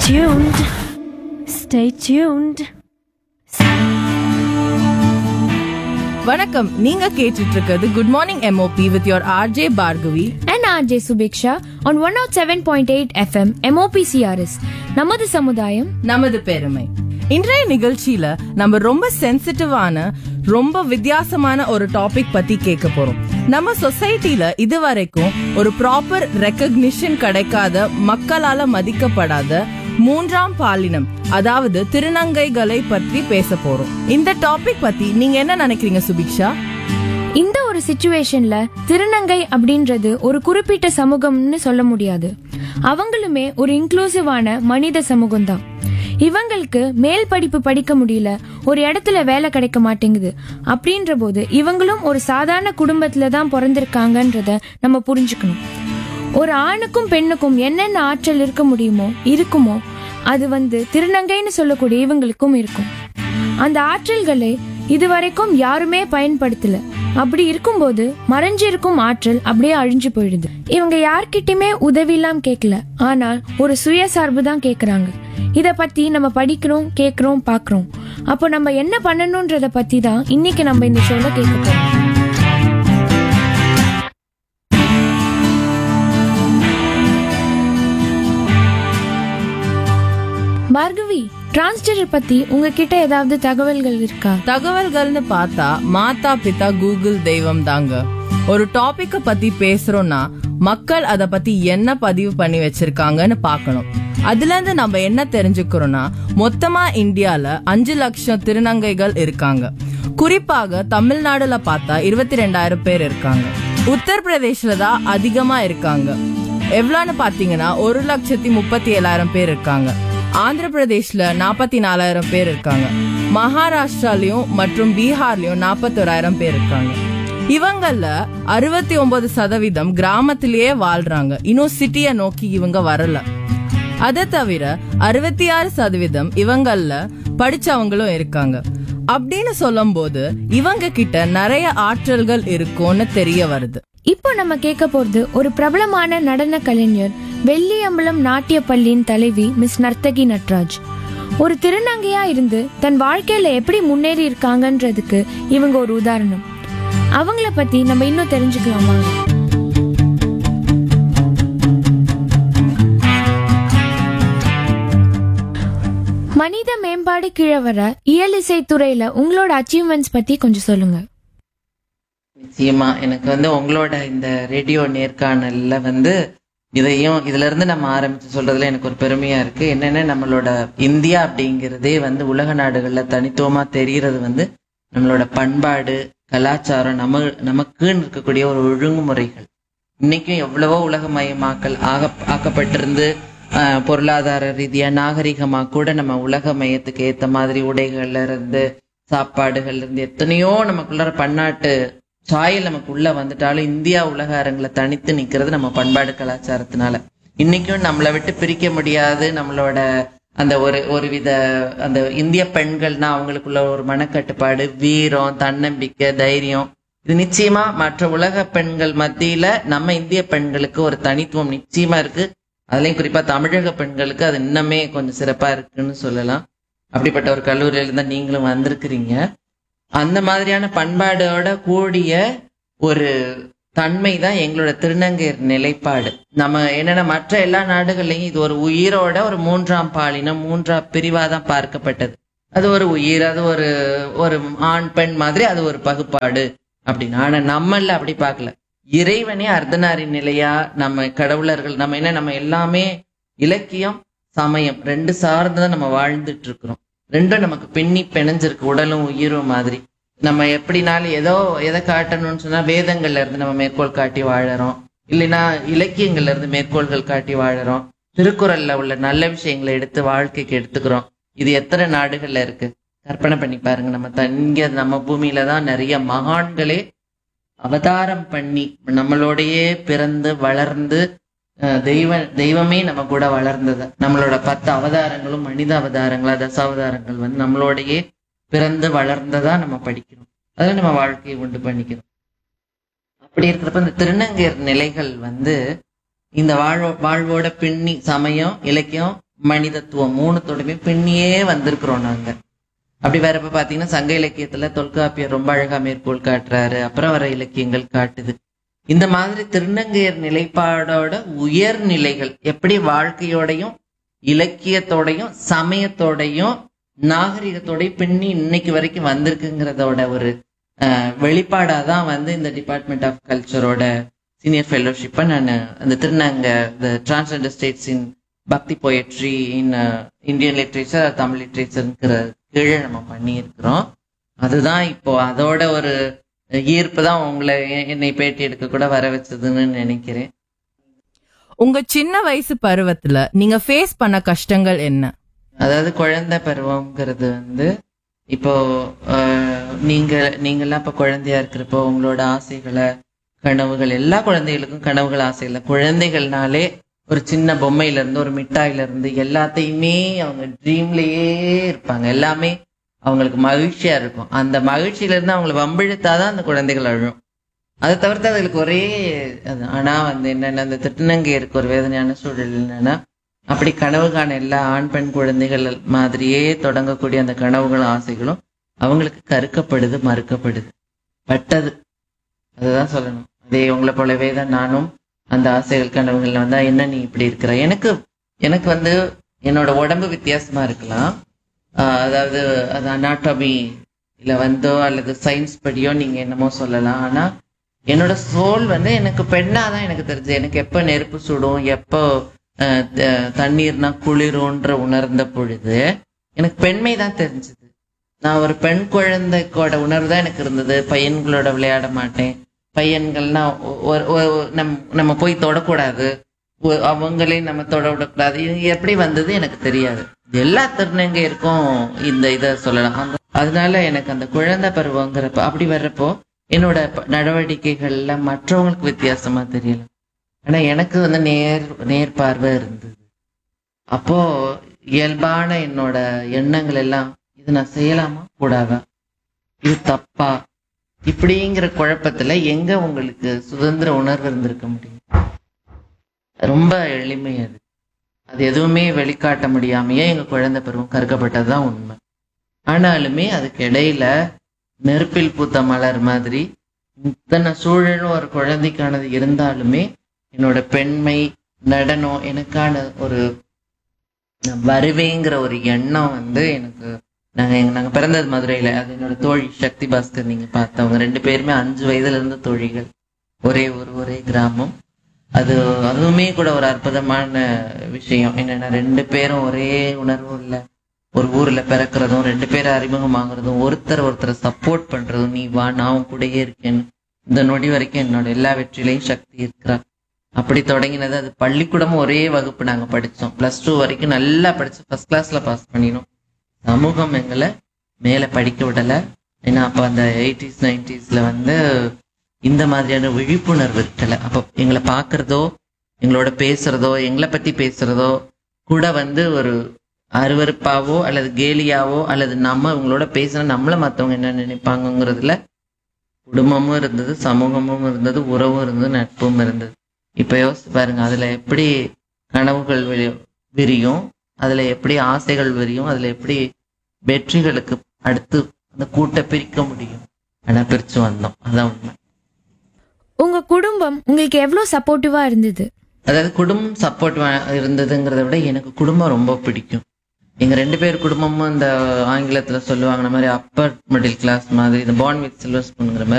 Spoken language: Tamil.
tuned. Stay tuned. வணக்கம் நீங்க கேட்டுட்டு இருக்கிறது good morning MOP with your RJ Bhargavi and RJ Subiksha on 107.8 FM MOPCRS நமது சமுதாயம் நமது பெருமை இன்றைய நிகழ்ச்சியில நம்ம ரொம்ப சென்சிட்டிவான ரொம்ப வித்தியாசமான ஒரு டாபிக் பத்தி கேட்க போறோம் நம்ம சொசைட்டில இதுவரைக்கும் ஒரு ப்ராப்பர் ரெக்கக்னிஷன் கிடைக்காத மக்களால மதிக்கப்படாத மூன்றாம் பாலினம் அதாவது திருநங்கைகளை பற்றி பேச போறோம் இந்த டாபிக் பத்தி நீங்க என்ன நினைக்கிறீங்க சுபிக்ஷா இந்த ஒரு சிச்சுவேஷன்ல திருநங்கை அப்படின்றது ஒரு குறிப்பிட்ட சமூகம்னு சொல்ல முடியாது அவங்களுமே ஒரு இன்க்ளூசிவான மனித சமூகம் தான் இவங்களுக்கு மேல் படிப்பு படிக்க முடியல ஒரு இடத்துல வேலை கிடைக்க மாட்டேங்குது அப்படின்ற போது இவங்களும் ஒரு சாதாரண குடும்பத்துல தான் பிறந்திருக்காங்கன்றத நம்ம புரிஞ்சுக்கணும் ஒரு ஆணுக்கும் பெண்ணுக்கும் என்னென்ன ஆற்றல் இருக்க முடியுமோ இருக்குமோ அது வந்து திருநங்கைன்னு சொல்லக்கூடிய இவங்களுக்கும் இருக்கும் அந்த ஆற்றல்களை இதுவரைக்கும் யாருமே பயன்படுத்தல அப்படி இருக்கும்போது மறைஞ்சிருக்கும் ஆற்றல் அப்படியே அழிஞ்சு போயிடுது இவங்க யார்கிட்டயுமே உதவி இல்லாம கேட்கல ஆனால் ஒரு சுயசார்பு தான் கேக்குறாங்க இத பத்தி நம்ம படிக்கிறோம் கேக்குறோம் பாக்குறோம் அப்போ நம்ம என்ன பண்ணணும்ன்றத பத்தி தான் இன்னைக்கு நம்ம இந்த ஷோல கேட்க போறோம் பார்கவி டிரான்ஸ்ஜெண்டர் பத்தி உங்ககிட்ட ஏதாவது தகவல்கள் இருக்கா தகவல்கள்னு பார்த்தா மாதா பிதா கூகுள் தெய்வம் தாங்க ஒரு டாபிக்க பத்தி பேசுறோம்னா மக்கள் அத பத்தி என்ன பதிவு பண்ணி வச்சிருக்காங்கன்னு பார்க்கணும் அதுல இருந்து நம்ம என்ன தெரிஞ்சுக்கிறோம்னா மொத்தமா இந்தியால அஞ்சு லட்சம் திருநங்கைகள் இருக்காங்க குறிப்பாக தமிழ்நாடுல பார்த்தா இருபத்தி ரெண்டாயிரம் பேர் இருக்காங்க உத்தரப்பிரதேஷ்ல தான் அதிகமா இருக்காங்க எவ்வளோன்னு பாத்தீங்கன்னா ஒரு லட்சத்தி முப்பத்தி ஏழாயிரம் பேர் இருக்காங்க ஆந்திர பிரதேஷ்ல நாற்பத்தி நாலாயிரம் பேர் இருக்காங்க மகாராஷ்டிராலயும் மற்றும் பீகார்லயும் நாற்பத்தோராயிரம் பேர் இருக்காங்க இவங்கள அறுபத்தி ஒன்பது சதவீதம் கிராமத்திலேயே வாழ்றாங்க இன்னும் சிட்டிய நோக்கி இவங்க வரல அதை தவிர அறுபத்தி ஆறு சதவீதம் இவங்கள படிச்சவங்களும் இருக்காங்க அப்படின்னு சொல்லும்போது இவங்க கிட்ட நிறைய ஆற்றல்கள் இருக்கும்னு தெரிய வருது இப்போ நம்ம கேட்க போறது ஒரு பிரபலமான நடன கலைஞர் வெள்ளியம்பலம் நாட்டிய பள்ளியின் தலைவி மிஸ் நர்த்தகி நட்ராஜ் ஒரு திருநங்கையா இருந்து தன் வாழ்க்கையில எப்படி முன்னேறி இருக்காங்கன்றதுக்கு இவங்க ஒரு உதாரணம் அவங்கள பத்தி நம்ம இன்னும் தெரிஞ்சுக்கலாமா மனித மேம்பாடு கீழே வர இயலிசை துறையில உங்களோட அச்சீவ்மெண்ட்ஸ் பத்தி கொஞ்சம் சொல்லுங்க நிச்சயமா எனக்கு வந்து உங்களோட இந்த ரேடியோ நேர்காணல்ல வந்து இதையும் இதுல இருந்து நம்ம ஆரம்பிச்சு சொல்றதுல எனக்கு ஒரு பெருமையா இருக்கு என்னன்னா நம்மளோட இந்தியா அப்படிங்கிறதே வந்து உலக நாடுகள்ல தனித்துவமா தெரியறது வந்து நம்மளோட பண்பாடு கலாச்சாரம் நம்ம நமக்குன்னு இருக்கக்கூடிய ஒரு ஒழுங்குமுறைகள் இன்னைக்கும் எவ்வளவோ உலகமயமாக்கல் ஆக ஆக்கப்பட்டிருந்து ஆஹ், பொருளாதார ரீதியா நாகரிகமா கூட நம்ம உலக மயத்துக்கு ஏத்த மாதிரி உடைகள்ல இருந்து சாப்பாடுகள்ல இருந்து எத்தனையோ நமக்குள்ள பன்னாட்டு சாயல் நமக்கு உள்ள வந்துட்டாலும் இந்தியா உலக அரங்குல தனித்து நிக்கிறது நம்ம பண்பாடு கலாச்சாரத்தினால இன்னைக்கும் நம்மளை விட்டு பிரிக்க முடியாது நம்மளோட அந்த ஒரு ஒரு வித அந்த இந்திய பெண்கள்னா அவங்களுக்குள்ள ஒரு மனக்கட்டுப்பாடு வீரம் தன்னம்பிக்கை தைரியம் இது நிச்சயமா மற்ற உலக பெண்கள் மத்தியில நம்ம இந்திய பெண்களுக்கு ஒரு தனித்துவம் நிச்சயமா இருக்கு அதுலயும் குறிப்பா தமிழக பெண்களுக்கு அது இன்னமே கொஞ்சம் சிறப்பா இருக்குன்னு சொல்லலாம் அப்படிப்பட்ட ஒரு கல்லூரியில தான் நீங்களும் வந்திருக்கிறீங்க அந்த மாதிரியான பண்பாடோட கூடிய ஒரு தன்மை தான் எங்களோட திருநங்கையர் நிலைப்பாடு நம்ம என்னன்னா மற்ற எல்லா நாடுகள்லயும் இது ஒரு உயிரோட ஒரு மூன்றாம் பாலினம் மூன்றாம் பிரிவா தான் பார்க்கப்பட்டது அது ஒரு உயிர் அது ஒரு ஒரு ஆண் பெண் மாதிரி அது ஒரு பகுப்பாடு அப்படின்னு ஆனா நம்மள அப்படி பார்க்கல இறைவனே அர்த்தநாரி நிலையா நம்ம கடவுளர்கள் நம்ம என்ன நம்ம எல்லாமே இலக்கியம் சமயம் ரெண்டு சார்ந்துதான் நம்ம வாழ்ந்துட்டு இருக்கிறோம் ரெண்டும் நமக்கு பின்னி பிணைஞ்சிருக்கு உடலும் உயிரும் மாதிரி நம்ம எப்படினாலும் ஏதோ எதை காட்டணும்னு சொன்னா வேதங்கள்ல இருந்து நம்ம மேற்கோள் காட்டி வாழறோம் இல்லைன்னா இலக்கியங்கள்ல இருந்து மேற்கோள்கள் காட்டி வாழறோம் திருக்குறள்ல உள்ள நல்ல விஷயங்களை எடுத்து வாழ்க்கைக்கு எடுத்துக்கிறோம் இது எத்தனை நாடுகள்ல இருக்கு கற்பனை பண்ணி பாருங்க நம்ம தங்க நம்ம பூமியில தான் நிறைய மகான்களே அவதாரம் பண்ணி நம்மளோடையே பிறந்து வளர்ந்து அஹ், தெய்வ தெய்வமே நம்ம கூட வளர்ந்தது நம்மளோட பத்து அவதாரங்களும் மனித அவதாரங்களா தசாவதாரங்கள் வந்து நம்மளோடையே பிறந்து வளர்ந்ததா நம்ம படிக்கிறோம் அதில் நம்ம வாழ்க்கையை உண்டு பண்ணிக்கிறோம் அப்படி இருக்கிறப்ப இந்த திருநங்கையர் நிலைகள் வந்து இந்த வாழ்வோ வாழ்வோட பின்னி சமயம் இலக்கியம் மனிதத்துவம் மூணுத்தோடையுமே பின்னியே வந்திருக்கிறோம் நாங்க அப்படி வரப்ப பாத்தீங்கன்னா சங்க இலக்கியத்துல தொல்காப்பியர் ரொம்ப அழகா மேற்கோள் காட்டுறாரு அப்புறம் வர இலக்கியங்கள் காட்டுது இந்த மாதிரி திருநங்கையர் நிலைப்பாடோட உயர்நிலைகள் எப்படி வாழ்க்கையோடையும் இலக்கியத்தோடையும் சமயத்தோடையும் நாகரிகத்தோடையும் பின்னி இன்னைக்கு வரைக்கும் வந்திருக்குங்கிறதோட ஒரு அஹ், வெளிப்பாடாதான் வந்து இந்த டிபார்ட்மெண்ட் ஆஃப் கல்ச்சரோட சீனியர் ஃபெல்லோஷிப்பை நான் அந்த திருநங்க the transgender states in bhakti poetry in Indian literature Tamil லிட்ரேச்சர்ங்கிற கீழே நம்ம பண்ணியிருக்கிறோம் அதுதான் இப்போ அதோட ஒரு ஈர்ப்பு தான் உங்களை எ- என்னை பேட்டி எடுக்க கூட வர வச்சதுன்னு நினைக்கிறேன் உங்க சின்ன வயசு பருவத்துல நீங்க ஃபேஸ் பண்ண கஷ்டங்கள் என்ன அதாவது குழந்தை பருவம்ங்கிறது வந்து இப்போ அஹ், நீங்க நீங்கெல்லாம் இப்ப குழந்தையா இருக்கிறப்போ உங்களோட ஆசைகளை கனவுகள் எல்லா குழந்தைகளுக்கும் கனவுகள் ஆசைகள் குழந்தைகள்னாலே ஒரு சின்ன பொம்மையில இருந்து ஒரு மிட்டாயில இருந்து எல்லாத்தையுமே அவங்க ட்ரீம்லயே இருப்பாங்க எல்லாமே அவங்களுக்கு மகிழ்ச்சியா இருக்கும் அந்த மகிழ்ச்சியில இருந்து அவங்களை வம்பிழுத்தாதான் அந்த குழந்தைகள் அழும் அதை தவிர்த்து அதுகளுக்கு ஒரே அது ஆனா வந்து என்னன்னா அந்த திருநங்கையருக்கு ஒரு வேதனையான சூழல் என்னன்னா அப்படி கனவு காண எல்லா ஆண் பெண் குழந்தைகள் மாதிரியே தொடங்கக்கூடிய அந்த கனவுகளும் ஆசைகளும் அவங்களுக்கு கருக்கப்படுது மறுக்கப்படுது பட்டது அதுதான் சொல்லணும் அதே உங்களை போலவே தான் நானும் அந்த ஆசைகள் கனவுகள் வந்தா என்ன நீ இப்படி இருக்கிற எனக்கு எனக்கு வந்து என்னோட உடம்பு வித்தியாசமா இருக்கலாம் ஆஹ் அதாவது அது அனாட்டமி இல்ல வந்தோ அல்லது சயின்ஸ் படியோ நீங்க என்னமோ சொல்லலாம் ஆனா என்னோட சோல் வந்து எனக்கு பெண்ணா தான் எனக்கு தெரிஞ்சது எனக்கு எப்ப நெருப்பு சுடும் எப்போ அஹ், த- தண்ணீர்னா குளிரும்ன்ற உணர்ந்த பொழுது எனக்கு பெண்மை தான் தெரிஞ்சது நான் ஒரு பெண் குழந்தைக்கோட உணர்வு தான் எனக்கு இருந்தது பையன்களோட விளையாட மாட்டேன் பையன்கள்னா ஒ- ஒரு- ஒரு- நம் நம்ம போய் தொடக்கூடாது ஒ- அவங்களே நம்ம தொட விடக்கூடாது இது எப்படி வந்தது எனக்கு தெரியாது எல்லா திருநங்கையருக்கும் இந்த இதை சொல்லலாம் அந்த- அதனால எனக்கு அந்த குழந்தை பருவங்கிறப்ப அப்படி வர்றப்போ என்னோட ப- நடவடிக்கைகள்ல மற்றவங்களுக்கு வித்தியாசமா தெரியல ஆனா எனக்கு வந்து நேர் நேர் பார்வை இருந்தது அப்போ இயல்பான என்னோட எண்ணங்கள் எல்லாம் இது நான் செய்யலாமா கூடாதா இது தப்பா இப்படிங்கிற குழப்பத்துல எங்க உங்களுக்கு சுதந்திர உணர்வு இருந்திருக்க முடியும் ரொம்ப எளிமை அது அது எதுவுமே வெளிக்காட்ட முடியாமையே எங்க குழந்தை பருவம் கருக்கப்பட்டதுதான் உண்மை ஆனாலுமே அதுக்கு இடையில நெருப்பில் பூத்த மலர் மாதிரி இத்தனை சூழலும் ஒரு குழந்தைக்கானது இருந்தாலுமே என்னோட பெண்மை நடனம் எனக்கான ஒரு நான் வருவேங்கிற ஒரு எண்ணம் வந்து எனக்கு நாங்க எங்க- நாங்க பிறந்தது மதுரையில அது என்னோட தோழி சக்தி பாஸ்கர் நீங்க பார்த்தவங்க ரெண்டு பேருமே அஞ்சு வயதுல இருந்து தோழிகள் ஒரே ஒரு ஒரே கிராமம் அது அதுவுமே கூட ஒரு அற்புதமான விஷயம் என்னன்னா ரெண்டு பேரும் ஒரே உணர்வு இல்ல ஒரு ஊர்ல பிறக்கிறதும் ரெண்டு பேரும் அறிமுகமாகறதும் ஒருத்தர் ஒருத்தரை சப்போர்ட் பண்றதும் நீ வா நான் உன் கூடயே இருக்கேன்னு இந்த நொடி வரைக்கும் என்னோட எல்லா வெற்றிலையும் சக்தி இருக்கிறா அப்படி தொடங்கினது அது பள்ளிக்கூடமும் ஒரே வகுப்பு நாங்க படிச்சோம் பிளஸ் டூ வரைக்கும் நல்லா படிச்சு ஃபர்ஸ்ட் கிளாஸ்ல பாஸ் பண்ணினோம் சமூகம் எங்களை மேல படிக்க விடல ஏன்னா அப்ப அந்த எயிட்டிஸ் நைன்டிஸ்ல வந்து இந்த மாதிரியான விழிப்புணர்வு இருக்கல அப்ப எங்களை பாக்குறதோ எங்களோட பேசுறதோ எங்களை பத்தி பேசுறதோ கூட வந்து ஒரு அருவருப்பாவோ அல்லது கேலியாவோ அல்லது நம்ம இவங்களோட பேசினா நம்மள மத்தவங்க என்ன நினைப்பாங்கங்கிறதுல குடும்பமும் இருந்தது சமூகமும் இருந்தது உறவும் இருந்தது நட்பும் இருந்தது இப்ப யோசிச்சு பாருங்க அதுல எப்படி கனவுகள் விரி- விரியும் அதுல எப்படி ஆசைகள் விரியும் அதுல எப்படி வெற்றிகளுக்கு அடுத்து அந்த கூட்டை பிரிக்க முடியும் ஆனா பிரிச்சு வந்தோம் அதான் உண்மை உங்க குடும்பம் உங்களுக்கு எவ்வளவு சப்போர்ட்டிவா இருந்தது அதாவது குடும்பம் சப்போர்ட் இருந்ததுங்கிறத விட எனக்கு குடும்பம் ரொம்ப பிடிக்கும் எங்க ரெண்டு பேர் குடும்பமும் இந்த ஆங்கிலத்துல சொல்லுவாங்க இந்த மாதிரி அப்பர் மிடில் கிளாஸ் மாதிரி இந்த பார்ன் வித் சில்வர் ஸ்பூன்ங்கிற மாதிரி